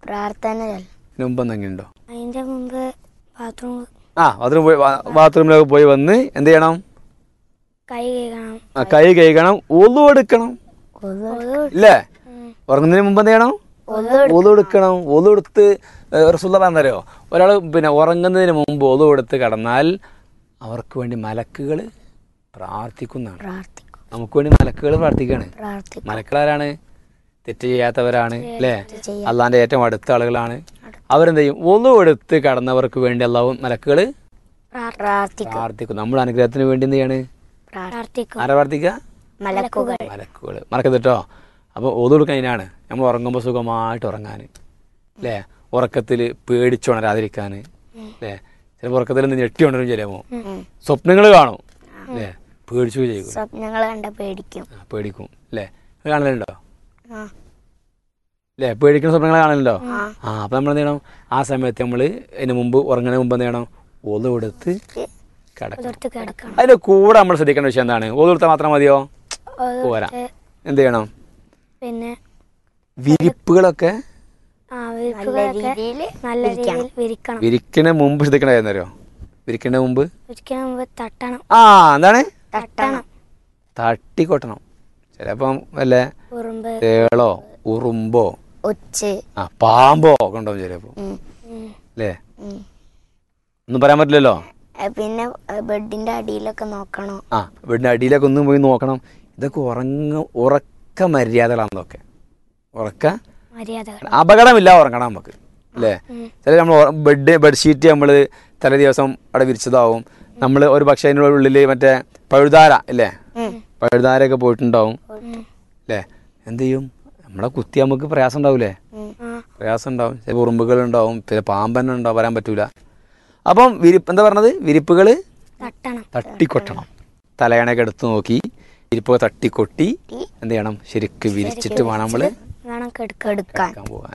പ്രാർത്ഥന ചൊല്ലും. ഇതിന് മുമ്പ് എന്തെങ്കിലും ഉണ്ടോ അതിന്റെ മുമ്പ് ബാത്റൂം ആ ബാത്റൂം പോയി ബാത്റൂമിലൊക്കെ പോയി വന്ന് എന്ത് ചെയ്യണം കൈ കഴുകണം ആ, കൈ കഴുകണം ഒതു എടുക്കണം ഇല്ലേ ഉറങ്ങുന്നതിന് മുമ്പ് എന്ത് ചെയ്യണം ഒതു എടുക്കണം ഒതു എടുത്ത് റസുല്ല പറഞ്ഞോ ഒരാൾ പിന്നെ ഉറങ്ങുന്നതിന് മുമ്പ് ഒതു എടുത്ത് കിടന്നാൽ അവർക്ക് വേണ്ടി മലക്കുകൾ പ്രാർത്ഥിക്കുന്നതാണ് പ്രാർത്ഥിക്കും നമുക്ക് വേണ്ടി മലക്കുകൾ പ്രാർത്ഥിക്കുകയാണ് പ്രാർത്ഥിക്കും മലക്കളാരാണ് തെറ്റ് ചെയ്യാത്തവരാണ് അല്ലേ ചെയ്യാ- അള്ളാന്റെ ഏറ്റവും അടുത്ത ആളുകളാണ് അവരെന്ത് ചെയ്യും ഒന്നു എടുത്ത് കടന്നവർക്ക് വേണ്ടി അള്ളാഹു മലക്കുകൾ പ്രാർത്ഥിക്കും പ്രാർത്ഥിക്കും നമ്മുടെ അനുഗ്രഹത്തിന് വേണ്ടി എന്ത് ചെയ്യാണ് പ്രാർത്ഥിക്കും ആരാ പ്രാർത്ഥിക്കുക മലക്കുകൾ മലക്കുകൾ മറക്കരുത് കേട്ടോ അപ്പോൾ ഓതു കൊടുക്കാൻ അതിനാണ് നമ്മൾ ഉറങ്ങുമ്പോൾ സുഖമായിട്ട് ഉറങ്ങാൻ അല്ലേ ഉറക്കത്തിൽ പേടിച്ചുണരാതിരിക്കാൻ അല്ലേ ചിലപ്പോൾ ഉറക്കത്തിൽ നിന്ന് ഞെട്ടി ഉണരും ചിലപ്പോൾ സ്വപ്നങ്ങൾ കാണും അല്ലേ പേടിച്ചു ചെയ്യും സ്വപ്നങ്ങൾ കണ്ട പേടിക്കും ആ, പേടിക്കും അല്ലേ അത് കാണലുണ്ടോ ആ. അല്ലേ പേടിക്കുന്ന സ്വപ്നങ്ങൾ കാണലുണ്ടോ ആ അപ്പം നമ്മൾ എന്ത് ചെയ്യണം ആ സമയത്ത് നമ്മൾ അതിന് മുമ്പ് ഉറങ്ങുന്നതിന് മുമ്പ് എന്ത് ചെയ്യണം ഒതു കൊടുത്ത് കിടക്കണം എടുത്ത് കിടക്കണം അതിന്റെ കൂടെ നമ്മൾ ശ്രദ്ധിക്കേണ്ട വിഷയം എന്താണ് ഒതു കൊടുത്താൽ മാത്രം മതിയോ പോരാ എന്ത് ചെയ്യണം പിന്നെ വിരിപ്പുകളൊക്കെ ആ വിരിപ്പുകളൊക്കെ നല്ല രീതിയിൽ വിരിക്കണം വിരിക്കണ മുമ്പ് ശ്രദ്ധിക്കണ അറിയോ വിരിക്കണ മുമ്പ് വിരിക്കണ മുമ്പ് തട്ടണം ആ എന്താണ് തട്ടണം തട്ടിക്കൊട്ടണം ചിലപ്പം വല്ല ഉറുമ്പ് തേളോ ഉറുമ്പോ ഒച്ച് ആ പാമ്പോ ഒക്കെ ഉണ്ടാവും ചിലപ്പോ അല്ലേ ഒന്നും പറയാൻ പറ്റില്ലല്ലോ പിന്നെ ബെഡിന്റെ അടിയിലൊക്കെ നോക്കണം ആ വീടിന്റെ അടിയിലൊക്കെ ഒന്നും പോയി നോക്കണം ഇതൊക്കെ ഉറങ്ങ ഉറക്ക മര്യാദകളാണെന്നൊക്കെ ഉറക്ക മര്യാദകൾ അപകടമില്ല ഉറങ്ങണം നമുക്ക് അല്ലേ ചില നമ്മൾ ബെഡ് ബെഡ്ഷീറ്റ് നമ്മൾ തലേ ദിവസം അവിടെ വിരിച്ചതാവും നമ്മൾ ഒരു പക്ഷേ അതിൻ്റെ ഉള്ളിൽ മറ്റേ പഴുതാര ഇല്ലേ പഴുതാരൊക്കെ പോയിട്ടുണ്ടാവും അല്ലേ എന്ത് ചെയ്യും നമ്മളെ കുത്തി നമുക്ക് പ്രയാസം ഉണ്ടാവൂലേ പ്രയാസം ഉണ്ടാവും ചില ഉറുമ്പുകൾ ഉണ്ടാവും പിന്നെ പാമ്പന്നെ ഉണ്ടാവും വരാൻ പറ്റൂല അപ്പം വിരിപ്പ് എന്താ പറഞ്ഞത് വിരിപ്പുകൾ തട്ടണം തട്ടിക്കൊട്ടണം തലയണയൊക്കെ എടുത്ത് നോക്കി വിരിപ്പൊക്കെ തട്ടിക്കൊട്ടി എന്ത് ചെയ്യണം ശരിക്ക് വിരിച്ചിട്ട് വേണം നമ്മൾ വേണം കെടുക്കെടുക്കാൻ കിടക്കാൻ പോകാൻ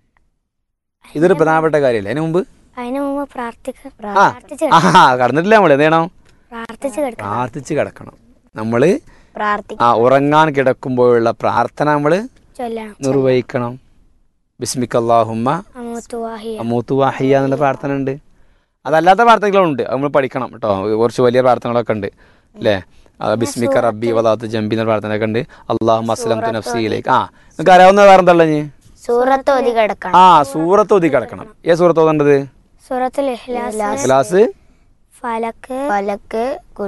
ഇതൊരു പ്രധാനപ്പെട്ട കാര്യമല്ലേ അതിന് മുമ്പ് അതിന് മുമ്പ് പ്രാർത്ഥിക്ക ആ പ്രാർത്ഥിച്ച് ആ കടന്നിട്ടില്ല നമ്മൾ എന്ത് ചെയ്യണം പ്രാർത്ഥിച്ച് കിടക്കണം പ്രാർത്ഥിച്ച് കിടക്കണം നമ്മള് പ്രാർത്ഥിക്ക ആ ഉറങ്ങാൻ കിടക്കുമ്പോഴുള്ള പ്രാർത്ഥന നമ്മൾ ചൊല്ലണം നിർവഹിക്കണം ബിസ്മിക് അള്ളാഹുമ്മ അമൂത്തു വാഹിയ അമൂത്തു വാഹിയ എന്നുള്ള പ്രാർത്ഥന ഉണ്ട് അതല്ലാത്ത പ്രാർത്ഥനകളുണ്ട് അത് നമ്മൾ പഠിക്കണം കേട്ടോ കുറച്ച് വലിയ പ്രാർത്ഥനകളൊക്കെ ഉണ്ട് അല്ലേ ബിസ്മിക്ക റബ്ബി വലാത്ത് ജംബി എന്ന പ്രാർത്ഥനയൊക്കെ ഉണ്ട് അള്ളാഹു അസ്ലം തു നഫ്സിയിലേക്ക് ആ നിങ്ങൾക്ക് അറിയാവുന്ന വേറെ എന്താ ഉള്ളത് ഇനി? സൂറത്ത് ഓതി കിടക്കണം ആ സൂറത്ത് ഓതി കിടക്കണം ഏത് സൂറത്ത് ഓതേണ്ടത് സൂറത്തുൽ ഇഖ്ലാസ് ക്ലാസ് ഫലക്ക് ഫലക്ക്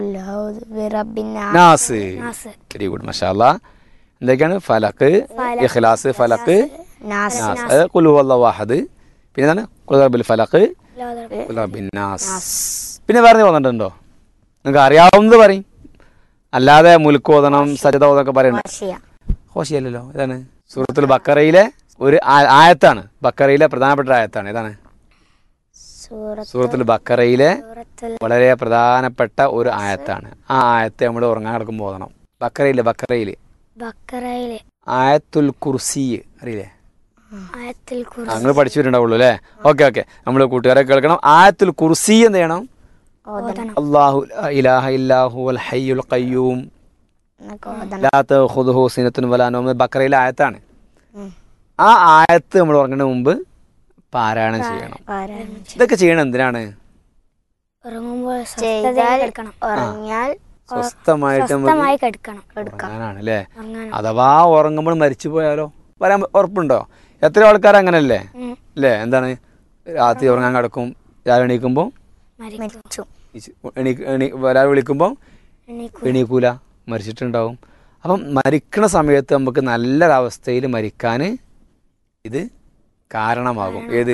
നാസ് നാസ് വെരി ഗുഡ് മഷാല്ല എന്തൊക്കെയാണ് ഫലക്ക് ഇഖ്ലാസ് ഫലക്ക് നാസ് നാസ് അത് കുലു അല്ലാഹു അഹദ് പിന്നെ എന്താണ് കുലബിൽ ഫലക്ക് കുലബിൻ നാസ് പിന്നെ വേറെ തോന്നിട്ടുണ്ടോ നിങ്ങൾക്ക് അറിയാവുന്നത് പറയും അല്ലാതെ മുലുക്ക് ഓതണം സജത ഓതൊക്കെ പറയണ്ട വാശിയ ഹോഷിയല്ലല്ലോ ഇതാണ് സൂറത്തുൽ ബക്കറയിലെ ഒരു ആ- ആയത്താണ് ബക്കറയിലെ പ്രധാനപ്പെട്ട ആയത്താണ് ഇതാണ് സൂറത്ത് സൂറത്തുൽ ബക്കറയിലെ സൂറത്തുൽ വളരെ പ്രധാനപ്പെട്ട ഒരു ആയത്താണ് ആ ആയത്തെ നമ്മൾ ഉറങ്ങാൻ കിടക്കുമ്പോൾ ഓതണം ബക്കറയിലെ ബക്കറയില് ബക്കറയിലെ ആയത്തുൽ കുർസി അറിയില്ലേ ആയത്തിൽ ആ, നിങ്ങൾ പഠിച്ചിട്ടുണ്ടാവുള്ളൂ അല്ലേ ഓക്കെ ഓക്കെ നമ്മൾ കൂട്ടുകാരെ കേൾക്കണം ആയത്തുൽ കുർസി എന്ത് ചെയ്യണം ഓതണം അള്ളാഹു ലാ ഇലാഹ ഇല്ലാഹു അൽ ഹയ്യുൽ ഖയ്യൂം എന്നൊക്കെ ഓതണം ലാ തഖുദുഹു സിനത്തുൻ വലാ നൗം ബക്കറയിലെ ആയത്താണ് ആ ആയത്ത് നമ്മൾ ഉറങ്ങുന്നതിന് മുമ്പ് പാരായണം ചെയ്യണം പാരായണം ഇതൊക്കെ ചെയ്യണം എന്തിനാണ് ഉറങ്ങുമ്പോൾ സ്വസ്ഥതയിൽ കിടക്കണം ഉറങ്ങിയാൽ സ്വസ്ഥമായിട്ട് നമുക്ക് സ്വസ്ഥമായി കിടക്കണം ഉറങ്ങാനാണ് അല്ലേ ഉറങ്ങാൻ അഥവാ ഉറങ്ങുമ്പോൾ മരിച്ചു പോയാലോ വരാൻ ഉറപ്പുണ്ടോ എത്ര ആൾക്കാർ അങ്ങനല്ലേ ഉം. അല്ലേ എന്താണ് രാത്രി ഉറങ്ങാൻ കിടക്കും രാവിലെ എണീക്കുമ്പോൾ മരിച്ചു എണീ എണീ ഒരാൾ വിളിക്കുമ്പോൾ എണീക്കു എണീക്കൂല മരിച്ചിട്ടുണ്ടാവും അപ്പം മരിക്കണ സമയത്ത് നമുക്ക് നല്ലൊരവസ്ഥയിൽ മരിക്കാൻ ഇത് കാരണമാകും ഏത്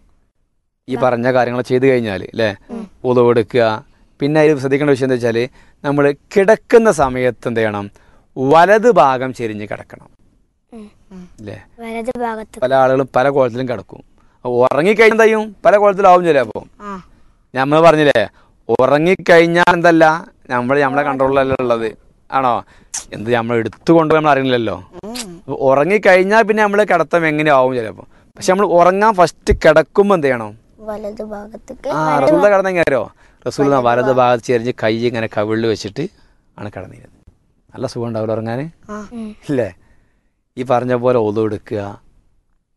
ഈ പറഞ്ഞ കാര്യങ്ങൾ ചെയ്തു കഴിഞ്ഞാൽ അല്ലേ ഉതവെടുക്കുക പിന്നെ അതിൽ ശ്രദ്ധിക്കേണ്ട വിഷയം എന്താ വെച്ചാൽ നമ്മൾ കിടക്കുന്ന സമയത്ത് എന്ത് ചെയ്യണം വലത് ഭാഗം ചെരിഞ്ഞ് കിടക്കണം അല്ലേ വലത് ഭാഗത്ത് പല ആളുകളും പല കോലത്തിലും കിടക്കും ഉറങ്ങിക്കഴിഞ്ഞാൽ എന്താ ചെയ്യും പല കോലത്തിലാവും ചിലപ്പോൾ ആ നമ്മൾ പറഞ്ഞില്ലേ ഉറങ്ങിക്കഴിഞ്ഞാൽ എന്തല്ല നമ്മൾ നമ്മളെ കൺട്രോളിലല്ല ഉള്ളത് ആണോ എന്ത് നമ്മൾ എടുത്തു കൊണ്ടുപോയി നമ്മൾ അറിയില്ലല്ലോ അപ്പൊ ഉറങ്ങിക്കഴിഞ്ഞാൽ പിന്നെ നമ്മൾ കിടത്തം എങ്ങനെയാവും ചിലപ്പോൾ പക്ഷെ നമ്മൾ ഉറങ്ങാൻ ഫസ്റ്റ് കിടക്കുമ്പോൾ എന്ത് ചെയ്യണം വലത് ഭാഗത്തേക്ക് ആ റസൂല കിടന്നെങ്കിലോ റസൂല വലത് ഭാഗത്ത് ചെരിഞ്ഞ് കൈ ഇങ്ങനെ കവിളിൽ വെച്ചിട്ട് ആണ് കിടന്നിരുന്നത് നല്ല സുഖം ഉണ്ടാവില്ല ഉറങ്ങാൻ ഉം. ഇല്ലേ ഈ പറഞ്ഞ പോലെ ഒതു എടുക്കുക